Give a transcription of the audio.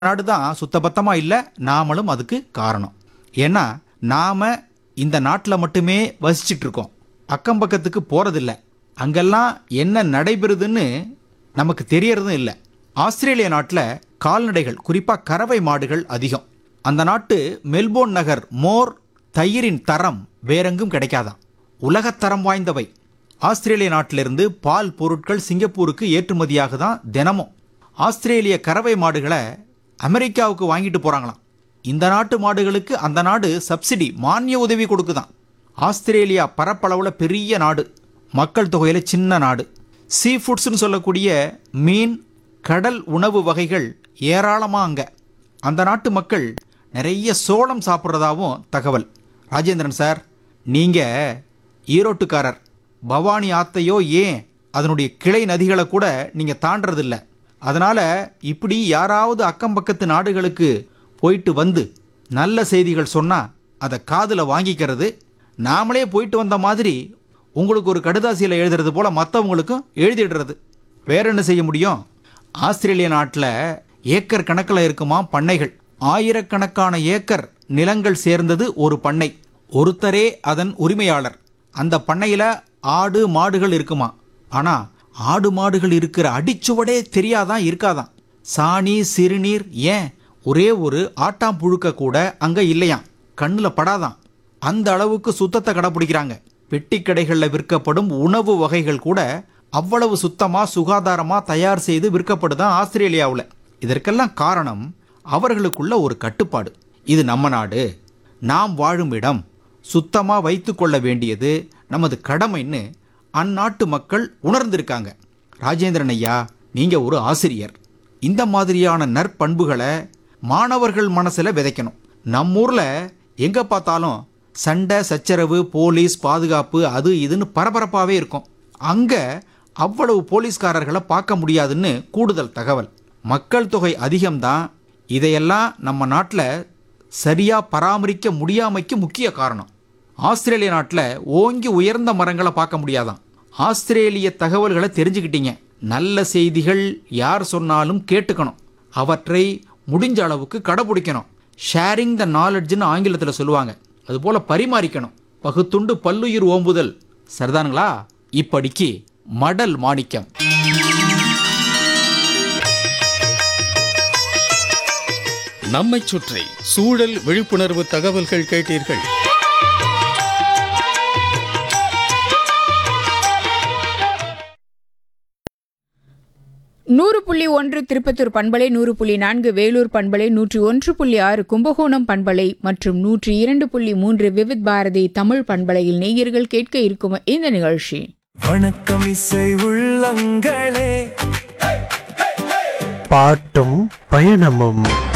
நாடு தான் சுத்தபத்தமா இல்லை நாமளும் அதுக்கு காரணம் ஏன்னா நாம இந்த நாட்டில் மட்டுமே வசிச்சிட்டு இருக்கோம் அக்கம் பக்கத்துக்கு போறதில்ல அங்கெல்லாம் என்ன நடைபெறுதுன்னு நமக்கு தெரியறதும் இல்லை ஆஸ்திரேலிய நாட்டில் கால்நடைகள் குறிப்பாக கறவை மாடுகள் அதிகம் அந்த நாட்டு மெல்போர்ன் நகர் மோர் தயிரின் தரம் வேறெங்கும் கிடைக்காதாம் உலகத்தரம் வாய்ந்தவை ஆஸ்திரேலிய நாட்டிலிருந்து பால் பொருட்கள் சிங்கப்பூருக்கு ஏற்றுமதியாக தான் தினமும் ஆஸ்திரேலிய கறவை மாடுகளை அமெரிக்காவுக்கு வாங்கிட்டு போறாங்களாம் இந்த நாட்டு மாடுகளுக்கு அந்த நாடு சப்சிடி மானிய உதவி கொடுக்குதாம் ஆஸ்திரேலியா பரப்பளவில் பெரிய நாடு மக்கள் தொகையில் சின்ன நாடு சீ ஃபுட்ஸ்னு சொல்லக்கூடிய மீன் கடல் உணவு வகைகள் ஏராளமாக அங்கே அந்த நாட்டு மக்கள் நிறைய சோளம் சாப்பிட்றதாவும் தகவல் ராஜேந்திரன் சார் நீங்கள் ஈரோட்டுக்காரர் பவானி ஆத்தையோ ஏன் அதனுடைய கிளை நதிகளை கூட நீங்கள் தாண்டறதில்ல அதனால் இப்படி யாராவது அக்கம் பக்கத்து நாடுகளுக்கு போயிட்டு வந்து நல்ல செய்திகள் சொன்னால் அதை காதில் வாங்கிக்கிறது நாமளே போயிட்டு வந்த மாதிரி உங்களுக்கு ஒரு கடுதாசியில் எழுதுறது போல் மற்றவங்களுக்கும் எழுதிடுறது வேற என்ன செய்ய முடியும் ஆஸ்திரேலிய நாட்டில் ஏக்கர் கணக்கில் இருக்குமா பண்ணைகள் ஆயிரக்கணக்கான ஏக்கர் நிலங்கள் சேர்ந்தது ஒரு பண்ணை ஒருத்தரே அதன் உரிமையாளர் அந்த பண்ணையில் ஆடு மாடுகள் இருக்குமா ஆனால் ஆடு மாடுகள் இருக்கிற அடிச்சுவடே தெரியாதான் இருக்காதான் சாணி சிறுநீர் ஏன் ஒரே ஒரு ஆட்டாம் புழுக்க கூட அங்கே இல்லையாம் கண்ணில் படாதான் அந்த அளவுக்கு சுத்தத்தை கடைப்பிடிக்கிறாங்க பெட்டி கடைகளில் விற்கப்படும் உணவு வகைகள் கூட அவ்வளவு சுத்தமாக சுகாதாரமாக தயார் செய்து விற்கப்படுதான் ஆஸ்திரேலியாவில் இதற்கெல்லாம் காரணம் அவர்களுக்குள்ள ஒரு கட்டுப்பாடு இது நம்ம நாடு நாம் வாழும் இடம் சுத்தமாக வைத்து கொள்ள வேண்டியது நமது கடமைன்னு அந்நாட்டு மக்கள் உணர்ந்திருக்காங்க ராஜேந்திரன் ஐயா நீங்கள் ஒரு ஆசிரியர் இந்த மாதிரியான நற்பண்புகளை மாணவர்கள் மனசில் விதைக்கணும் நம்மூரில் எங்கே பார்த்தாலும் சண்டை சச்சரவு போலீஸ் பாதுகாப்பு அது இதுன்னு பரபரப்பாகவே இருக்கும் அங்கே அவ்வளவு போலீஸ்காரர்களை பார்க்க முடியாதுன்னு கூடுதல் தகவல் மக்கள் தொகை அதிகம்தான் இதையெல்லாம் நம்ம நாட்டில் சரியாக பராமரிக்க முடியாமைக்கு முக்கிய காரணம் ஆஸ்திரேலிய நாட்டில் ஓங்கி உயர்ந்த மரங்களை பார்க்க முடியாதாம் ஆஸ்திரேலிய தகவல்களை தெரிஞ்சுக்கிட்டீங்க நல்ல செய்திகள் யார் சொன்னாலும் கேட்டுக்கணும் அவற்றை முடிஞ்ச அளவுக்கு கடைபிடிக்கணும் ஷேரிங் த நாலெட்ஜ்னு ஆங்கிலத்தில் சொல்லுவாங்க அதுபோல் பரிமாறிக்கணும் பகுத்துண்டு பல்லுயிர் ஓம்புதல் சரிதானுங்களா இப்படிக்கு மடல் மாணிக்கம் நம்மைச் சுற்றி சூழல் விழிப்புணர்வு தகவல்கள் கேட்டீர்கள் நூறு புள்ளி ஒன்று திருப்பத்தூர் பண்பலை நூறு புள்ளி நான்கு வேலூர் பண்பலை நூற்றி ஒன்று புள்ளி ஆறு கும்பகோணம் பண்பலை மற்றும் நூற்றி இரண்டு புள்ளி மூன்று விவித் பாரதி தமிழ் பண்பலையில் நேயர்கள் கேட்க இருக்கும் இந்த நிகழ்ச்சி வணக்கம் இசை உள்ளங்களே பாட்டும் பயணமும்